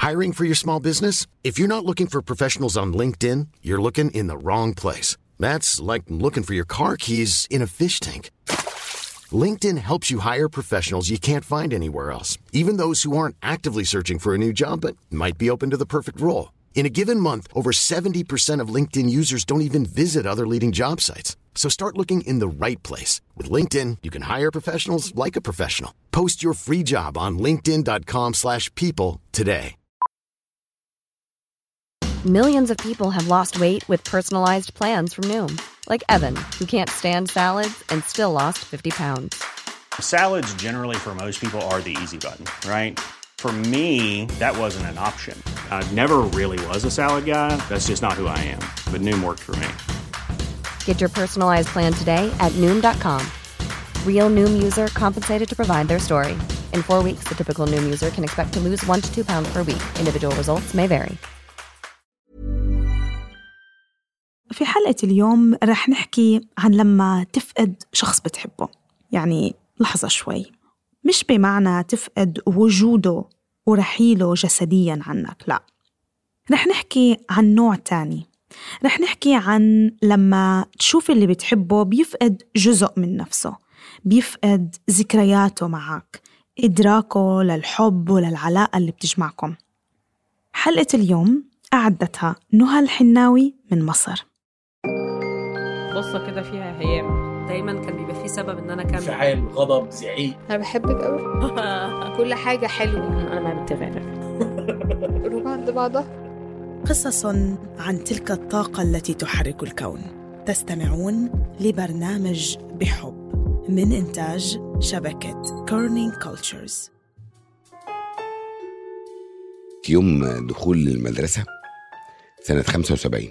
Hiring for your small business? If you're not looking for professionals on LinkedIn, you're looking in the wrong place. That's like looking for your car keys in a fish tank. LinkedIn helps you hire professionals you can't find anywhere else, even those who aren't actively searching for a new job but might be open to the perfect role. In a given month, over 70% of LinkedIn users don't even visit other leading job sites. So start looking in the right place. With LinkedIn, you can hire professionals like a professional. Post your free job on linkedin.com slash people today. Millions of people have lost weight with personalized plans from Noom. Like Evan, who can't stand salads and still lost 50 pounds. Salads generally for most people are the easy button, right? For me, that wasn't an option. I never really was a salad guy. That's just not who I am. But Noom worked for me. Get your personalized plan today at Noom.com. Real Noom user compensated to provide their story. In four weeks, the typical Noom user can expect to lose one to two pounds per week. Individual results may vary. في حلقة اليوم رح نحكي عن لما تفقد شخص بتحبه يعني لحظة شوي مش بمعنى تفقد وجوده ورحيله جسديا عنك لا رح نحكي عن نوع تاني رح نحكي عن لما تشوف اللي بتحبه بيفقد جزء من نفسه بيفقد ذكرياته معك إدراكه للحب وللعلاقة اللي بتجمعكم حلقة اليوم أعدتها نهى الحناوي من مصر بصة كده فيها هيام دايما كان بيبقى في سبب ان انا اكمل انفعال غضب زعيق انا بحبك قوي كل حاجه حلوه انا بنت غيرك قلوب عند بعضها قصص عن تلك الطاقة التي تحرك الكون تستمعون لبرنامج بحب من إنتاج شبكة كورنينج كولتشرز يوم دخول المدرسة سنة 75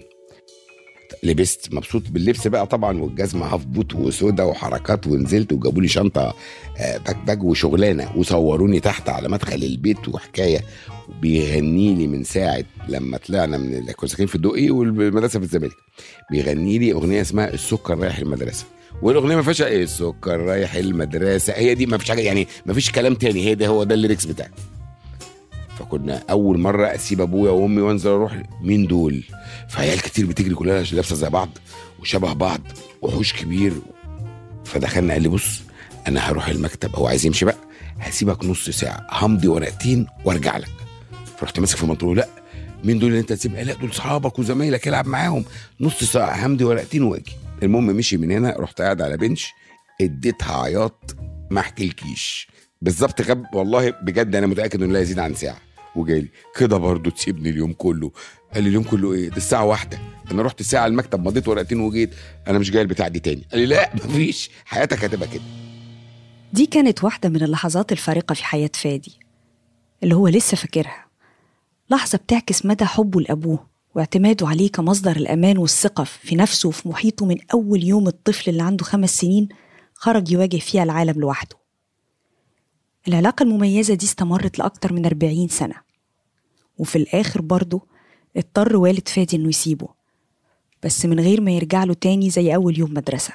لبست مبسوط باللبس بقى طبعا والجزمة هاف بوت وسودا وحركات ونزلت وجابوا لي شنطة آه، باك باك وشغلانة وصوروني تحت على مدخل البيت وحكاية بيغني لي من ساعة لما طلعنا من ال- كنا ساكنين في الدقي والمدرسة في الزمالك بيغني لي أغنية اسمها السكر رايح المدرسة والاغنيه ما فيهاش ايه السكر رايح المدرسه هي دي ما فيش حاجه يعني ما فيش كلام تاني هي ده هو ده الليركس بتاعي فكنا اول مره اسيب ابويا وامي وانزل اروح مين دول فعيال كتير بتجري كلها لابسه زي بعض وشبه بعض وحوش كبير فدخلنا قال لي بص انا هروح المكتب هو عايز يمشي بقى هسيبك نص ساعه همضي ورقتين وارجع لك فرحت ماسك في المنطقه لا مين دول اللي انت هتسيب لا دول اصحابك وزمايلك العب معاهم نص ساعه همضي ورقتين واجي المهم مشي من هنا رحت قاعد على بنش اديتها عياط ما احكيلكيش بالظبط غاب والله بجد انا متاكد انه لا يزيد عن ساعه وجالي كده برضه تسيبني اليوم كله قال لي اليوم كله ايه ده الساعه واحدة انا رحت ساعه المكتب مضيت ورقتين وجيت انا مش جاي البتاع دي تاني قال لي لا مفيش حياتك هتبقى كده دي كانت واحدة من اللحظات الفارقة في حياة فادي اللي هو لسه فاكرها لحظة بتعكس مدى حبه لأبوه واعتماده عليه كمصدر الأمان والثقة في نفسه وفي محيطه من أول يوم الطفل اللي عنده خمس سنين خرج يواجه فيها العالم لوحده العلاقة المميزة دي استمرت لأكتر من 40 سنة وفي الآخر برضه اضطر والد فادي إنه يسيبه بس من غير ما يرجع له تاني زي أول يوم مدرسة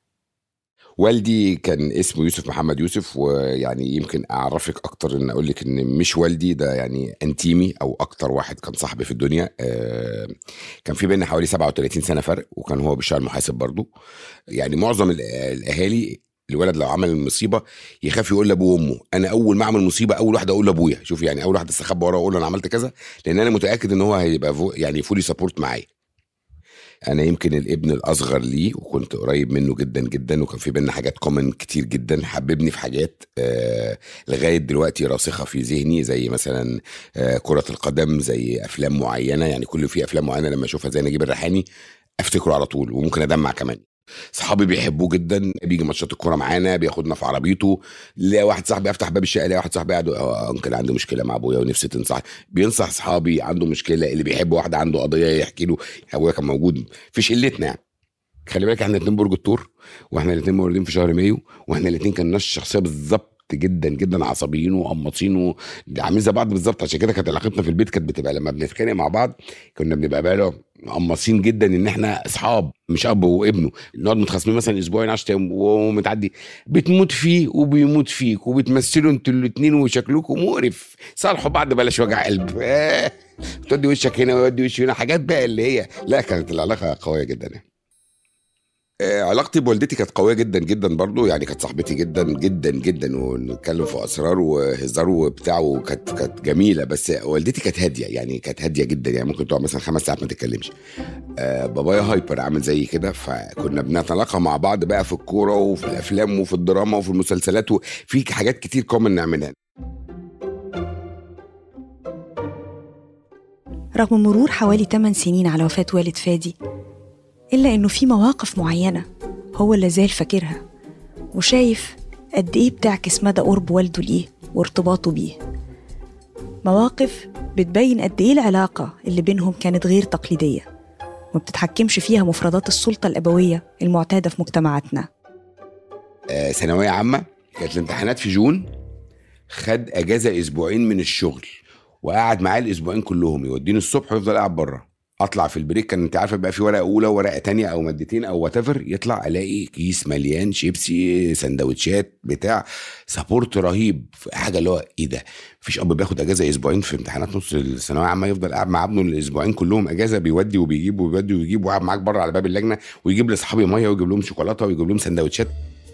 والدي كان اسمه يوسف محمد يوسف ويعني يمكن اعرفك اكتر ان اقول لك ان مش والدي ده يعني انتيمي او اكتر واحد كان صاحبي في الدنيا آه، كان في بينا حوالي 37 سنه فرق وكان هو بيشتغل محاسب برضه يعني معظم ال- الاهالي الولد لو عمل مصيبه يخاف يقول لابوه وامه انا اول ما اعمل مصيبه اول واحد اقول لابويا شوف يعني اول واحد استخبى وراه واقول له انا عملت كذا لان انا متاكد ان هو هيبقى فو يعني فولي سبورت معايا انا يمكن الابن الاصغر ليه وكنت قريب منه جدا جدا وكان في بينا حاجات كومن كتير جدا حببني في حاجات آه لغايه دلوقتي راسخه في ذهني زي مثلا آه كره القدم زي افلام معينه يعني كل في افلام معينه لما اشوفها زي نجيب الريحاني افتكره على طول وممكن ادمع كمان صحابي بيحبوه جدا بيجي ماتشات الكوره معانا بياخدنا في عربيته لا واحد صاحبي افتح باب الشقه الاقي واحد صاحبي قاعد اه انكل عنده مشكله مع ابويا ونفسي تنصح بينصح صحابي عنده مشكله اللي بيحب واحده عنده قضيه يحكي له ابويا كان موجود في شلتنا يعني خلي بالك احنا الاثنين برج الثور واحنا الاثنين مولودين في شهر مايو واحنا الاثنين كان نفس الشخصيه بالظبط جدا جدا عصبيين وقماصين وعاملين زي بعض بالظبط عشان كده كانت علاقتنا في البيت كانت بتبقى لما بنتخانق مع بعض كنا بنبقى بقى له مقمصين جدا ان احنا اصحاب مش اب وابنه نقعد متخاصمين مثلا اسبوعين 10 ايام ومتعدي بتموت فيه وبيموت فيك وبتمثلوا انتوا الاثنين وشكلكم مقرف صالحوا بعض بلاش وجع قلب آه. تودي وشك هنا ويودي وشي هنا حاجات بقى اللي هي لا كانت العلاقه قويه جدا يعني آه، علاقتي بوالدتي كانت قويه جدا جدا برضو يعني كانت صاحبتي جدا جدا جدا ونتكلم في اسرار وهزار وبتاع وكانت كانت جميله بس والدتي كانت هاديه يعني كانت هاديه جدا يعني ممكن تقعد مثلا خمس ساعات ما تتكلمش آه بابايا هايبر عامل زي كده فكنا بنتلاقى مع بعض بقى في الكوره وفي الافلام وفي الدراما وفي المسلسلات وفي حاجات كتير كومن نعملها رغم مرور حوالي 8 سنين على وفاة والد فادي إلا إنه في مواقف معينة هو اللي زال فاكرها وشايف قد إيه بتعكس مدى قرب والده ليه وارتباطه بيه مواقف بتبين قد إيه العلاقة اللي بينهم كانت غير تقليدية وما بتتحكمش فيها مفردات السلطة الأبوية المعتادة في مجتمعاتنا آه ثانويه عامه كانت الامتحانات في جون خد اجازه اسبوعين من الشغل وقعد معايا الاسبوعين كلهم يوديني الصبح ويفضل قاعد بره اطلع في البريك كان انت عارفه بقى في ورقه اولى وورقه تانية او مادتين او وات يطلع الاقي كيس مليان شيبسي سندوتشات بتاع سابورت رهيب حاجه اللي هو ايه ده مفيش اب بياخد اجازه اسبوعين في امتحانات نص الثانويه عامه يفضل قاعد مع ابنه الاسبوعين كلهم اجازه بيودي وبيجيب وبيودي ويجيب وقاعد معاك بره على باب اللجنه ويجيب لاصحابي ميه ويجيب لهم شوكولاته ويجيب لهم سندوتشات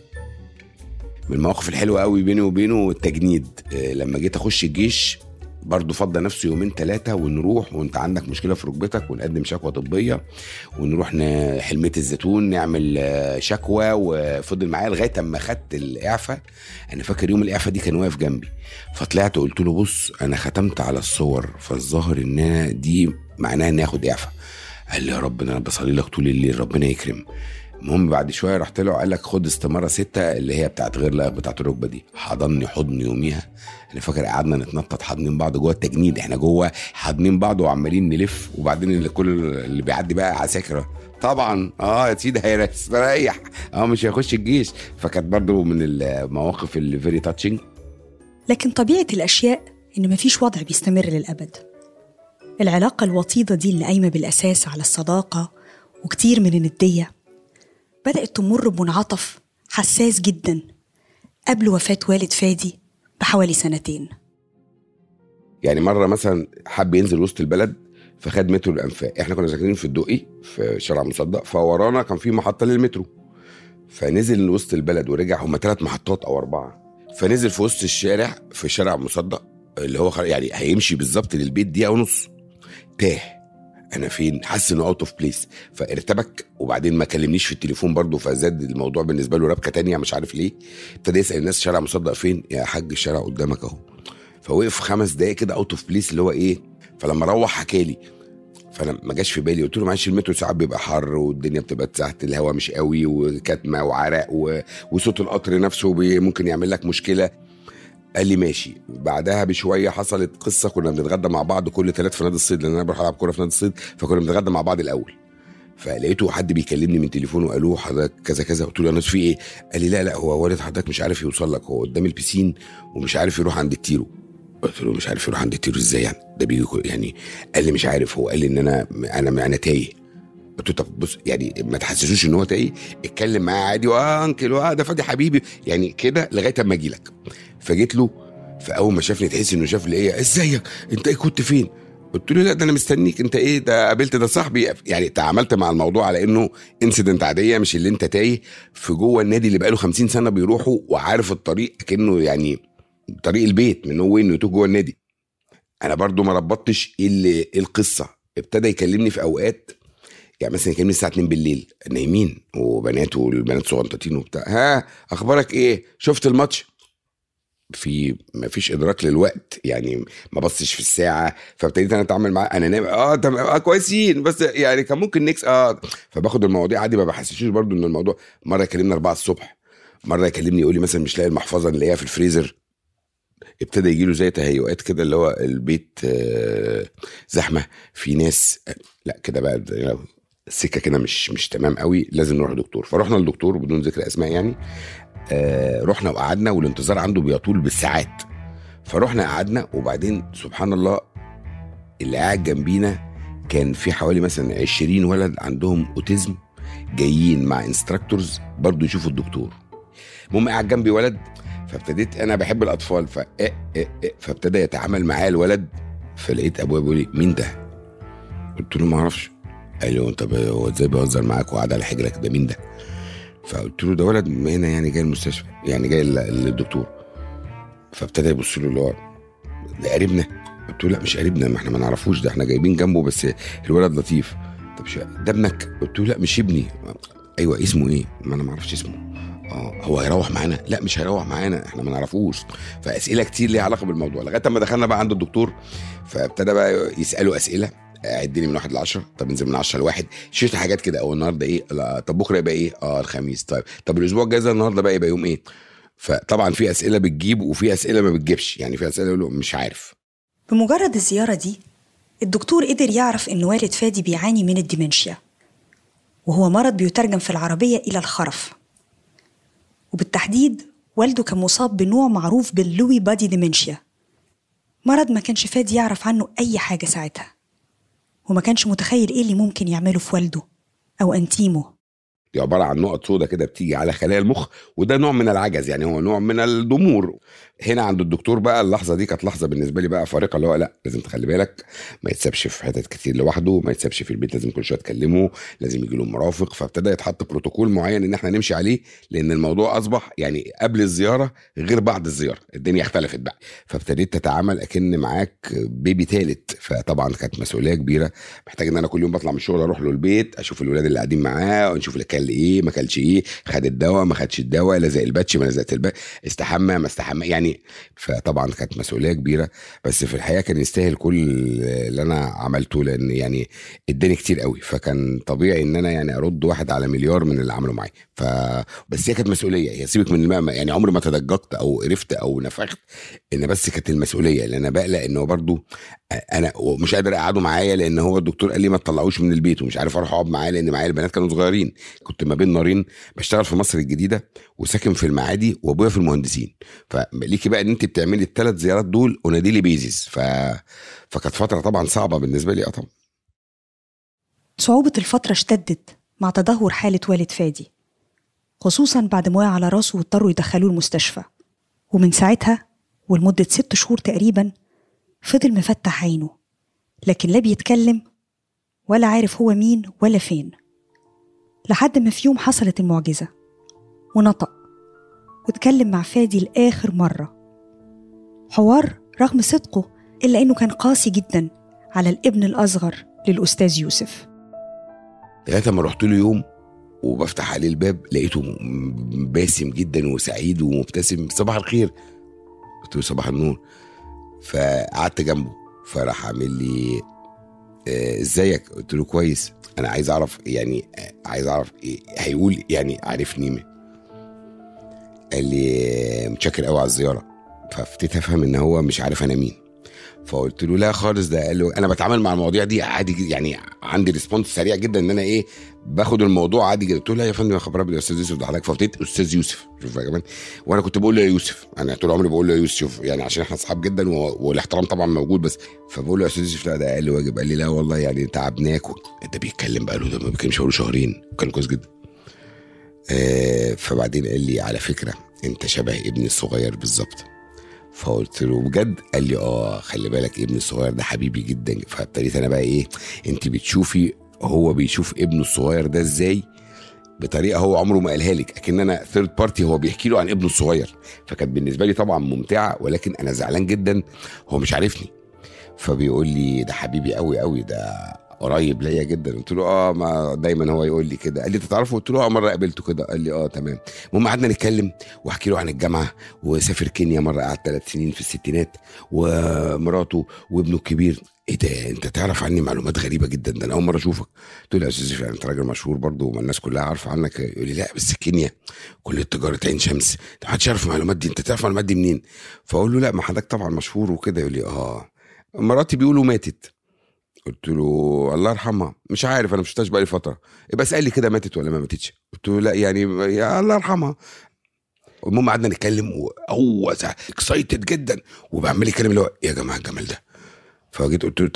من المواقف الحلوه قوي بيني وبينه التجنيد آه، لما جيت اخش الجيش برضه فضى نفسه يومين ثلاثة ونروح وانت عندك مشكلة في ركبتك ونقدم شكوى طبية ونروح ن- حلمية الزيتون نعمل آه، شكوى وفضل معايا لغاية اما خدت الإعفاء أنا فاكر يوم الإعفاء دي كان واقف جنبي فطلعت قلت له بص أنا ختمت على الصور فالظاهر إن أنا دي معناها إني آخد إعفاء قال لي يا رب ده أنا بصلي لك طول الليل ربنا يكرم المهم بعد شويه رحت له قال لك خد استماره ستة اللي هي بتاعت غير لائق بتاعت الركبه دي حضني حضن يوميها انا فاكر قعدنا نتنطط حاضنين بعض جوه التجنيد احنا جوه حاضنين بعض وعمالين نلف وبعدين اللي كل اللي بيعدي بقى عساكر طبعا اه يا سيدي هيستريح اه مش هيخش الجيش فكانت برضو من المواقف اللي فيري تاتشنج لكن طبيعة الأشياء إن مفيش وضع بيستمر للأبد العلاقة الوطيدة دي اللي قايمة بالأساس على الصداقة وكتير من الندية بدأت تمر بمنعطف حساس جدا قبل وفاة والد فادي بحوالي سنتين يعني مره مثلا حب ينزل وسط البلد فخد مترو الانفاق احنا كنا ساكنين في الدقي في شارع مصدق فورانا كان في محطه للمترو فنزل وسط البلد ورجع هما ثلاث محطات او اربعه فنزل في وسط الشارع في شارع مصدق اللي هو خل- يعني هيمشي بالظبط للبيت دقيقه ونص تاه انا فين حاسس انه اوت اوف بليس فارتبك وبعدين ما كلمنيش في التليفون برضه فزاد الموضوع بالنسبه له ربكه تانية مش عارف ليه ابتدى يسال الناس شارع مصدق فين يا حاج الشارع قدامك اهو فوقف خمس دقايق كده اوت اوف بليس اللي هو ايه فلما روح حكى لي فانا ما جاش في بالي قلت له معلش المترو ساعات بيبقى حر والدنيا بتبقى تحت الهواء مش قوي وكتمه وعرق و... وصوت القطر نفسه بي... ممكن يعمل لك مشكله قال لي ماشي بعدها بشويه حصلت قصه كنا بنتغدى مع بعض كل ثلاث في نادي الصيد لان انا بروح العب كوره في نادي الصيد فكنا بنتغدى مع بعض الاول فلقيته حد بيكلمني من تليفونه قالوا حضرتك كذا كذا قلت له يا ناس في ايه؟ قال لي لا لا هو والد حضرتك مش عارف يوصل لك هو قدام البسين ومش عارف يروح عند التيرو قلت له مش عارف يروح عند التيرو ازاي يعني ده بيجي كل- يعني قال لي مش عارف هو قال لي ان انا انا انا تايه قلت له طب بص يعني ما تحسسوش ان هو تايه اتكلم معاه عادي واه انكل واه ده فادي حبيبي يعني كده لغايه اما اجي لك فجيت له فاول ما شافني تحس انه شاف لي ايه ازيك انت ايه كنت فين قلت له لا ده انا مستنيك انت ايه ده قابلت ده صاحبي يعني تعاملت مع الموضوع على انه انسيدنت عاديه مش اللي انت تايه في جوه النادي اللي بقاله 50 سنه بيروحوا وعارف الطريق كانه يعني طريق البيت من هو انه يتوه جوه النادي انا برضو ما ربطتش ايه اللي ايه القصه ابتدى يكلمني في اوقات يعني مثلا يكلمني الساعه 2 بالليل نايمين وبنات والبنات صغنطتين وبتاع ها اخبارك ايه شفت الماتش في ما فيش ادراك للوقت يعني ما بصش في الساعه فابتديت انا اتعامل معاه انا نايم اه تمام اه كويسين بس يعني كان ممكن نكس اه فباخد المواضيع عادي ما بحسسوش برضو ان الموضوع مره يكلمني 4 الصبح مره يكلمني يقول لي مثلا مش لاقي المحفظه اللي هي في الفريزر ابتدى يجي له زي تهيؤات كده اللي هو البيت آه، زحمه في ناس لا كده بقى ده- السكه كده مش مش تمام قوي لازم نروح دكتور فرحنا للدكتور بدون ذكر اسماء يعني آه رحنا وقعدنا والانتظار عنده بيطول بالساعات فرحنا قعدنا وبعدين سبحان الله اللي قاعد جنبينا كان في حوالي مثلا 20 ولد عندهم اوتيزم جايين مع انستراكتورز برضو يشوفوا الدكتور المهم قاعد جنبي ولد فابتديت انا بحب الاطفال ف إيه إيه إيه فابتدى يتعامل معايا الولد فلقيت ابويا بيقول لي مين ده؟ قلت له ما اعرفش قال لي طب هو ازاي بيهزر معاك وقعد على حجرك ده مين ده؟ فقلت له ده ولد من هنا يعني جاي المستشفى يعني جاي لل- للدكتور فابتدى يبص له اللي هو ده قريبنا قلت له لا مش قريبنا ما احنا ما نعرفوش ده احنا جايبين جنبه بس الولد لطيف طب شو ده ابنك قلت له لا مش ابني ايوه اسمه ايه ما انا ما اعرفش اسمه اه هو هيروح معانا لا مش هيروح معانا احنا ما نعرفوش فاسئله كتير ليها علاقه بالموضوع لغايه اما دخلنا بقى عند الدكتور فابتدى بقى يسالوا اسئله عدني من واحد لعشرة طب انزل من عشرة لواحد شفت حاجات كده او النهارده ايه لا طب بكره يبقى ايه اه الخميس طيب طب الاسبوع الجاي ده النهارده بقى يبقى يوم ايه فطبعا في اسئله بتجيب وفي اسئله ما بتجيبش يعني في اسئله يقولوا مش عارف بمجرد الزيارة دي الدكتور قدر يعرف إن والد فادي بيعاني من الديمنشيا وهو مرض بيترجم في العربية إلى الخرف وبالتحديد والده كان مصاب بنوع معروف باللوي بادي ديمنشيا مرض ما كانش فادي يعرف عنه أي حاجة ساعتها وما كانش متخيل إيه اللي ممكن يعمله في والده أو أنتيمه دي عباره عن نقط سودة كده بتيجي على خلايا المخ وده نوع من العجز يعني هو نوع من الضمور هنا عند الدكتور بقى اللحظه دي كانت لحظه بالنسبه لي بقى فارقه اللي هو لا لازم تخلي بالك ما يتسابش في حتت كتير لوحده ما يتسابش في البيت لازم كل شويه تكلمه لازم يجي له مرافق فابتدى يتحط بروتوكول معين ان احنا نمشي عليه لان الموضوع اصبح يعني قبل الزياره غير بعد الزياره الدنيا اختلفت بقى فابتديت تتعامل اكن معاك بيبي تالت فطبعا كانت مسؤوليه كبيره محتاج ان انا كل يوم بطلع من الشغل اروح له البيت اشوف الولاد اللي قاعدين معاه ونشوف اللي كل ايه ما كلش ايه خد الدواء ما خدش الدواء لزق الباتش ما لزقت الباتش استحمى ما استحمى يعني فطبعا كانت مسؤوليه كبيره بس في الحقيقه كان يستاهل كل اللي انا عملته لان يعني اداني كتير قوي فكان طبيعي ان انا يعني ارد واحد على مليار من اللي عمله معايا ف بس هي كانت مسؤوليه هي سيبك من الماء يعني عمري ما تدججت او قرفت او نفخت ان بس كانت المسؤوليه لان انا بقلق ان هو برضو انا مش قادر اقعده معايا لان هو الدكتور قال لي ما تطلعوش من البيت ومش عارف اروح اقعد معاه لان معايا البنات كانوا صغيرين كنت ما بين نارين بشتغل في مصر الجديده وساكن في المعادي وابويا في المهندسين فليكي بقى ان انت بتعملي الثلاث زيارات دول اون ديلي بيزيس ف... فكانت فتره طبعا صعبه بالنسبه لي اه طبعا صعوبة الفترة اشتدت مع تدهور حالة والد فادي خصوصا بعد ما وقع على راسه واضطروا يدخلوه المستشفى ومن ساعتها ولمدة ست شهور تقريبا فضل مفتح عينه لكن لا بيتكلم ولا عارف هو مين ولا فين لحد ما في يوم حصلت المعجزة ونطق واتكلم مع فادي لآخر مرة حوار رغم صدقه إلا إنه كان قاسي جدا على الابن الأصغر للأستاذ يوسف لغايه ما رحت له يوم وبفتح عليه الباب لقيته م- باسم جدا وسعيد ومبتسم صباح الخير قلت له صباح النور فقعدت جنبه فراح عامل لي آه، ازيك قلت له كويس انا عايز اعرف يعني آه، عايز اعرف إيه هيقول يعني عارفني مين قال لي آه، متشكر قوي على الزياره فابتديت افهم ان هو مش عارف انا مين فقلت له لا خالص ده قال له انا بتعامل مع المواضيع دي عادي جدا يعني عندي ريسبونس سريع جدا ان انا ايه باخد الموضوع عادي جدا قلت له لا يا فندم يا خبر ابيض يا استاذ يوسف ده حضرتك فابتديت استاذ يوسف شوف يا جماعه وانا كنت بقول له يا يوسف انا طول عمري بقول له يا يوسف شوف يعني عشان احنا اصحاب جدا و... والاحترام طبعا موجود بس فبقول له يا استاذ يوسف لا ده اقل واجب قال لي لا والله يعني تعبناك و... ده بيتكلم بقى له ده ما بيتكلمش بقاله شهرين كان كويس جدا آه فبعدين قال لي على فكره انت شبه ابني الصغير بالظبط فقلت له بجد قال لي اه خلي بالك ابني الصغير ده حبيبي جدا فابتديت انا بقى ايه انت بتشوفي هو بيشوف ابنه الصغير ده ازاي بطريقه هو عمره ما قالها لك اكن انا ثيرد بارتي هو بيحكي له عن ابنه الصغير فكانت بالنسبه لي طبعا ممتعه ولكن انا زعلان جدا هو مش عارفني فبيقول لي ده حبيبي قوي قوي ده قريب ليا جدا قلت له اه ما دايما هو يقول لي كده قال لي انت تعرفه قلت له اه مره قابلته كده قال لي اه تمام المهم قعدنا نتكلم واحكي له عن الجامعه وسافر كينيا مره قعد ثلاث سنين في الستينات ومراته وابنه الكبير ايه ده انت تعرف عني معلومات غريبه جدا ده انا اول مره اشوفك قلت له يا استاذ يوسف، يعني انت راجل مشهور برضه وما الناس كلها عارفه عنك يقول لي لا بس كينيا كليه تجاره عين شمس ما حدش يعرف المعلومات دي انت تعرف المعلومات دي منين فاقول له لا ما حضرتك طبعا مشهور وكده يقول لي اه مراتي بيقولوا ماتت قلت له الله يرحمها مش عارف انا مش شفتهاش بقالي فتره يبقى اسال لي كده ماتت ولا ما ماتتش قلت له لا يعني يا الله يرحمها المهم قعدنا نتكلم وهو اكسايتد جدا وبعمل يتكلم اللي هو يا جماعه الجمال ده فجيت قلت له طب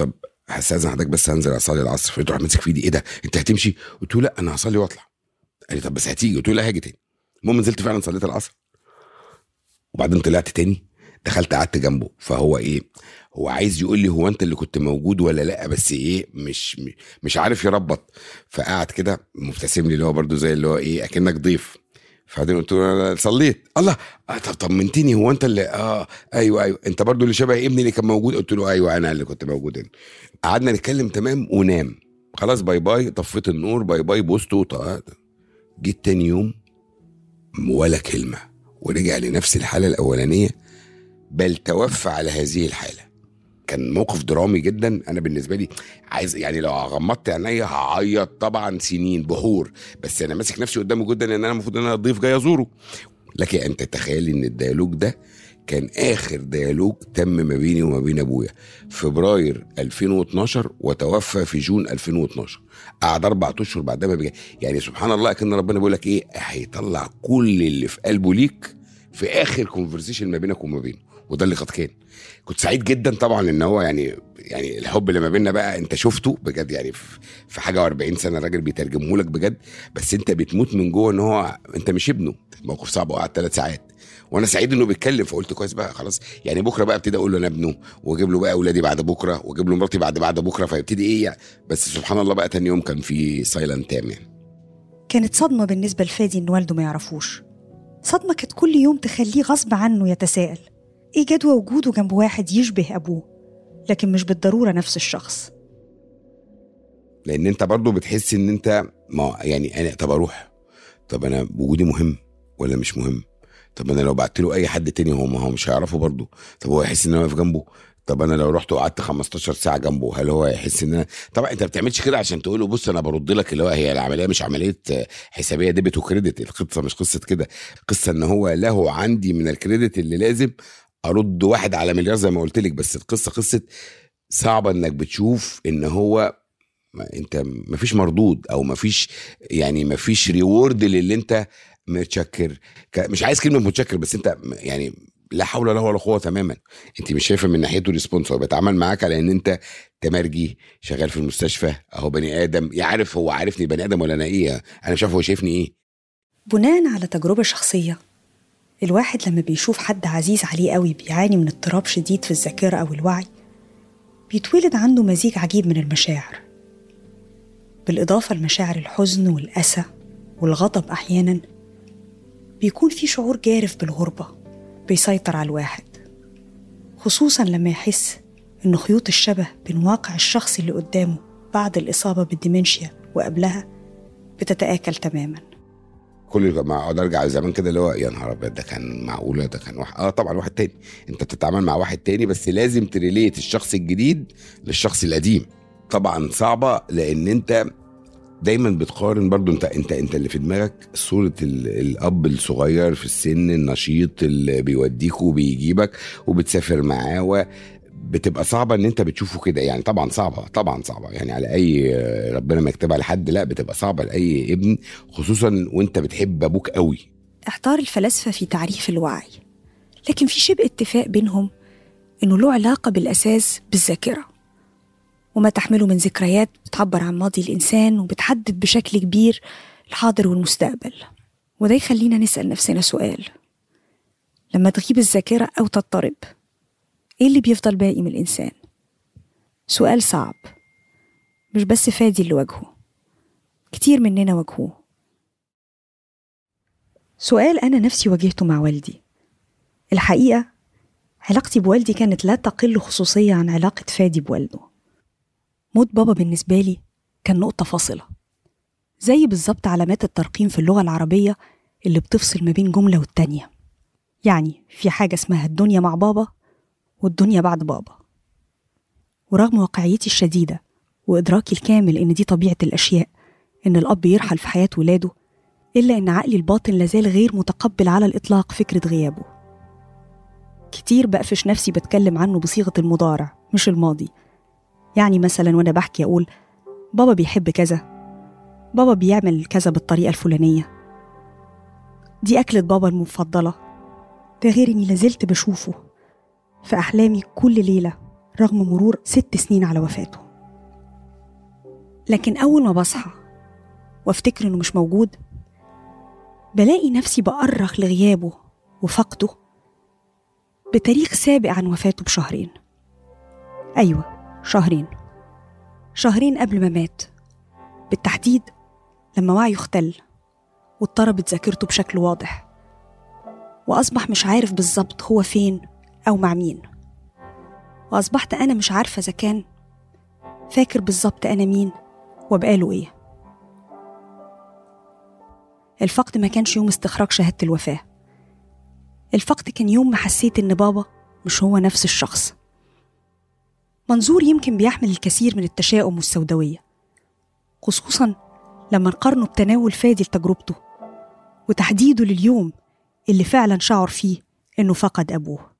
هستاذن حضرتك بس هنزل اصلي العصر فلقيته راح ماسك في ايدي ايه ده انت هتمشي قلت له لا انا هصلي واطلع قال لي طب بس هتيجي قلت له لا هاجي تاني المهم نزلت فعلا صليت العصر وبعدين طلعت تاني دخلت قعدت جنبه فهو ايه هو عايز يقول لي هو انت اللي كنت موجود ولا لا بس ايه مش مش عارف يربط فقعد كده مبتسم لي اللي هو برده زي اللي هو ايه اكنك ضيف فبعدين قلت له انا صليت الله آه طب طمنتني هو انت اللي اه ايوه ايوه انت برضو اللي شبه ابني اللي كان موجود قلت له ايوه انا اللي كنت موجود هنا قعدنا نتكلم تمام ونام خلاص باي باي طفيت النور باي باي بوسته جيت تاني يوم ولا كلمه ورجع لنفس الحاله الاولانيه بل توفى على هذه الحاله كان موقف درامي جدا انا بالنسبه لي عايز يعني لو غمضت عينيا هعيط طبعا سنين بحور بس انا ماسك نفسي قدامه جدا ان انا المفروض ان انا ضيف جاي ازوره لكن انت تخيل ان الديالوج ده كان اخر ديالوج تم ما بيني وما بين ابويا فبراير 2012 وتوفى في جون 2012 قعد اربع اشهر بعدها ما بيجي يعني سبحان الله كان ربنا بيقول لك ايه هيطلع كل اللي في قلبه ليك في اخر كونفرسيشن ما بينك وما بينه وده اللي قد كان كنت سعيد جدا طبعا ان هو يعني يعني الحب اللي ما بيننا بقى انت شفته بجد يعني في حاجه و40 سنه الراجل بيترجمه لك بجد بس انت بتموت من جوه ان هو انت مش ابنه موقف صعب وقعد ثلاث ساعات وانا سعيد انه بيتكلم فقلت كويس بقى خلاص يعني بكره بقى ابتدي اقول له انا ابنه واجيب له بقى اولادي بعد بكره واجيب له مراتي بعد بعد بكره فيبتدي ايه يعني بس سبحان الله بقى تاني يوم كان في سايلنت تام يعني كانت صدمه بالنسبه لفادي ان والده ما يعرفوش صدمه كانت كل يوم تخليه غصب عنه يتساءل ايه جدوى وجوده جنب واحد يشبه ابوه لكن مش بالضروره نفس الشخص لان انت برضو بتحس ان انت ما يعني انا طب اروح طب انا وجودي مهم ولا مش مهم طب انا لو بعت له اي حد تاني هو ما هو مش هيعرفه برضه طب هو يحس ان انا واقف جنبه طب انا لو رحت وقعدت 15 ساعه جنبه هل هو يحس ان انا طبعا انت ما بتعملش كده عشان تقول له بص انا برد لك اللي هو هي العمليه مش عمليه حسابيه ديبت وكريدت القصه مش قصه كده قصه ان هو له عندي من الكريدت اللي لازم ارد واحد على مليار زي ما قلت لك بس القصه قصه صعبه انك بتشوف ان هو ما انت مفيش مردود او مفيش يعني مفيش ريورد للي انت متشكر مش عايز كلمه متشكر بس انت يعني لا حول له ولا قوه تماما انت مش شايفه من ناحيته ريسبونس هو بيتعامل معاك على ان انت تمرجي شغال في المستشفى اهو بني ادم يعرف هو عارفني بني ادم ولا انا ايه انا مش عارف هو شايفني ايه بناء على تجربه شخصيه الواحد لما بيشوف حد عزيز عليه قوي بيعاني من اضطراب شديد في الذاكره او الوعي بيتولد عنده مزيج عجيب من المشاعر بالاضافه لمشاعر الحزن والاسى والغضب احيانا بيكون في شعور جارف بالغربة بيسيطر على الواحد خصوصا لما يحس إن خيوط الشبه بين واقع الشخص اللي قدامه بعد الإصابة بالديمنشيا وقبلها بتتآكل تماما كل ما اقعد ارجع زمان كده اللي هو يا نهار ابيض ده كان معقوله ده كان واحد اه طبعا واحد تاني انت بتتعامل مع واحد تاني بس لازم تريليت الشخص الجديد للشخص القديم طبعا صعبه لان انت دايما بتقارن برضو انت انت انت اللي في دماغك صوره الاب الصغير في السن النشيط اللي بيوديك وبيجيبك وبتسافر معاه بتبقى صعبة ان انت بتشوفه كده يعني طبعا صعبة طبعا صعبة يعني على اي ربنا ما يكتبها لحد لا بتبقى صعبة لاي ابن خصوصا وانت بتحب ابوك قوي احتار الفلاسفة في تعريف الوعي لكن في شبه اتفاق بينهم انه له علاقة بالاساس بالذاكرة وما تحمله من ذكريات بتعبر عن ماضي الإنسان وبتحدد بشكل كبير الحاضر والمستقبل وده يخلينا نسأل نفسنا سؤال لما تغيب الذاكرة أو تضطرب إيه اللي بيفضل باقي من الإنسان؟ سؤال صعب مش بس فادي اللي واجهه كتير مننا واجهوه سؤال أنا نفسي واجهته مع والدي الحقيقة علاقتي بوالدي كانت لا تقل خصوصية عن علاقة فادي بوالده موت بابا بالنسبة لي كان نقطة فاصلة زي بالظبط علامات الترقيم في اللغة العربية اللي بتفصل ما بين جملة والتانية يعني في حاجة اسمها الدنيا مع بابا والدنيا بعد بابا ورغم واقعيتي الشديدة وإدراكي الكامل إن دي طبيعة الأشياء إن الأب يرحل في حياة ولاده إلا إن عقلي الباطن لازال غير متقبل على الإطلاق فكرة غيابه كتير بقفش نفسي بتكلم عنه بصيغة المضارع مش الماضي يعني مثلا وأنا بحكي أقول بابا بيحب كذا بابا بيعمل كذا بالطريقة الفلانية دي أكلة بابا المفضلة ده غير إني لازلت بشوفه في أحلامي كل ليلة رغم مرور ست سنين على وفاته لكن أول ما بصحى وافتكر إنه مش موجود بلاقي نفسي بأرخ لغيابه وفقده بتاريخ سابق عن وفاته بشهرين أيوة شهرين شهرين قبل ما مات بالتحديد لما وعيه اختل واضطربت ذاكرته بشكل واضح وأصبح مش عارف بالظبط هو فين أو مع مين وأصبحت أنا مش عارفة إذا كان فاكر بالظبط أنا مين وبقاله إيه الفقد ما كانش يوم استخراج شهادة الوفاة الفقد كان يوم ما حسيت إن بابا مش هو نفس الشخص منظور يمكن بيحمل الكثير من التشاؤم والسوداوية خصوصا لما نقارنه بتناول فادي لتجربته وتحديده لليوم اللي فعلا شعر فيه إنه فقد أبوه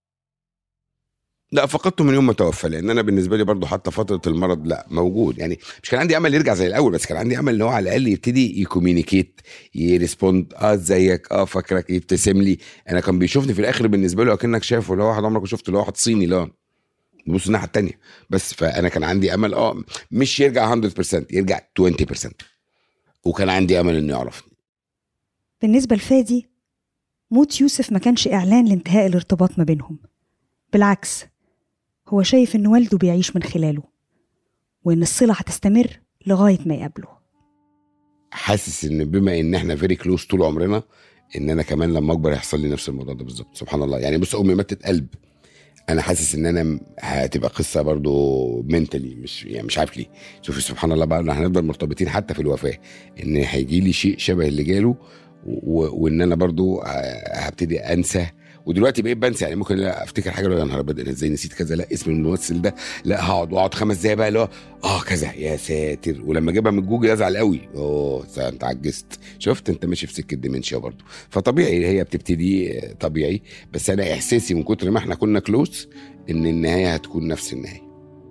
لا فقدته من يوم ما توفى لان انا بالنسبه لي برضو حتى فتره المرض لا موجود يعني مش كان عندي امل يرجع زي الاول بس كان عندي امل ان هو على الاقل يبتدي يكومينيكيت يريسبوند اه ازيك اه فاكرك يبتسم لي انا كان بيشوفني في الاخر بالنسبه له اكنك شافه اللي هو واحد عمرك ما شفته اللي هو واحد صيني لا بص الناحيه التانية بس فانا كان عندي امل اه مش يرجع 100% يرجع 20% وكان عندي امل انه يعرفني بالنسبة لفادي موت يوسف ما كانش إعلان لانتهاء الارتباط ما بينهم بالعكس هو شايف إن والده بيعيش من خلاله وإن الصلة هتستمر لغاية ما يقابله حاسس ان بما ان احنا فيري كلوز طول عمرنا ان انا كمان لما اكبر هيحصل لي نفس الموضوع ده بالظبط سبحان الله يعني بص امي ماتت قلب انا حاسس ان انا م- هتبقى قصه برضو منتلي مش يعني مش عارف ليه شوفي سبحان الله بقى إحنا هنفضل مرتبطين حتى في الوفاه ان هيجي لي شيء شبه اللي جاله و- وان انا برضو ه- هبتدي انسى ودلوقتي بقيت بنسى يعني ممكن لا افتكر حاجه لو يا نهار ابيض انا ازاي نسيت كذا لا اسم الممثل ده لا هقعد واقعد خمس دقايق بقى اللي هو اه كذا يا ساتر ولما اجيبها من جوجل ازعل قوي اوه ده انت عجزت شفت انت ماشي في سكه ديمنشيا برضو فطبيعي هي بتبتدي آه، طبيعي بس انا احساسي من كتر ما احنا كنا كلوز ان النهايه هتكون نفس النهايه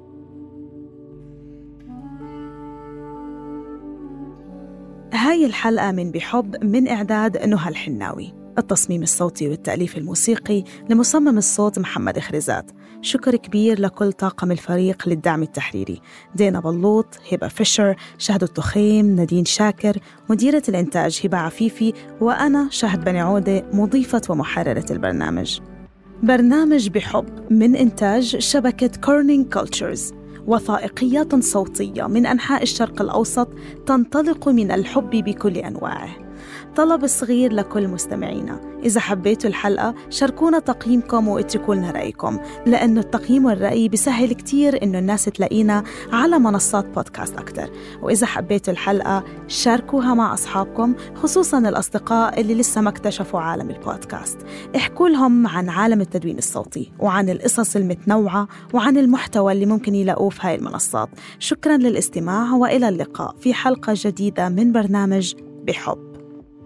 هاي الحلقة من بحب من إعداد نهى الحناوي التصميم الصوتي والتأليف الموسيقي لمصمم الصوت محمد خريزات شكر كبير لكل طاقم الفريق للدعم التحريري دينا بلوط هبة فيشر شهد التخيم نادين شاكر مديرة الإنتاج هبة عفيفي وأنا شهد بني عودة مضيفة ومحررة البرنامج برنامج بحب من إنتاج شبكة كورنينج كولتشرز وثائقيات صوتية من أنحاء الشرق الأوسط تنطلق من الحب بكل أنواعه طلب صغير لكل مستمعينا إذا حبيتوا الحلقة شاركونا تقييمكم واتركوا لنا رأيكم لأنه التقييم والرأي بيسهل كتير إنه الناس تلاقينا على منصات بودكاست أكتر وإذا حبيتوا الحلقة شاركوها مع أصحابكم خصوصا الأصدقاء اللي لسه ما اكتشفوا عالم البودكاست احكوا لهم عن عالم التدوين الصوتي وعن القصص المتنوعة وعن المحتوى اللي ممكن يلاقوه في هاي المنصات شكرا للاستماع وإلى اللقاء في حلقة جديدة من برنامج بحب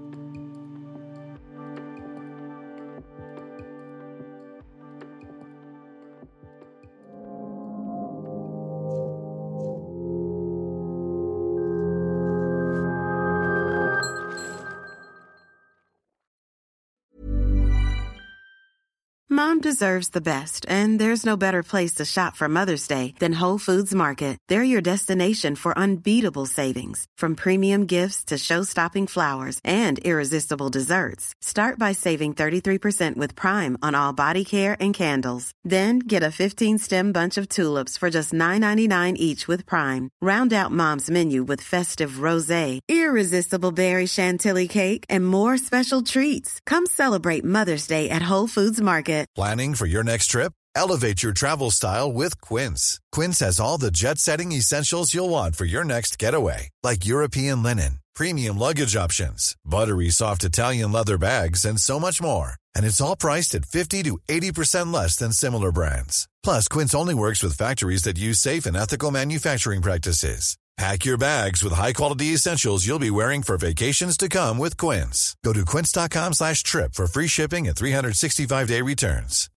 Mom deserves the best, and there's no better place to shop for Mother's Day than Whole Foods Market. They're your destination for unbeatable savings, from premium gifts to show-stopping flowers and irresistible desserts. Start by saving 33% with Prime on all body care and candles. Then get a 15-stem bunch of tulips for just $9.99 each with Prime. Round out Mom's menu with festive rosé, irresistible berry chantilly cake, and more special treats. Come celebrate Mother's Day at Whole Foods Market. Planning for your next trip? Elevate your travel style with Quince. Quince has all the jet setting essentials you'll want for your next getaway, like European linen, premium luggage options, buttery soft Italian leather bags, and so much more. And it's all priced at 50 to 80% less than similar brands. Plus, Quince only works with factories that use safe and ethical manufacturing practices. Pack your bags with high-quality essentials you'll be wearing for vacations to come with Quince. Go to quince.com slash trip for free shipping and 365-day returns.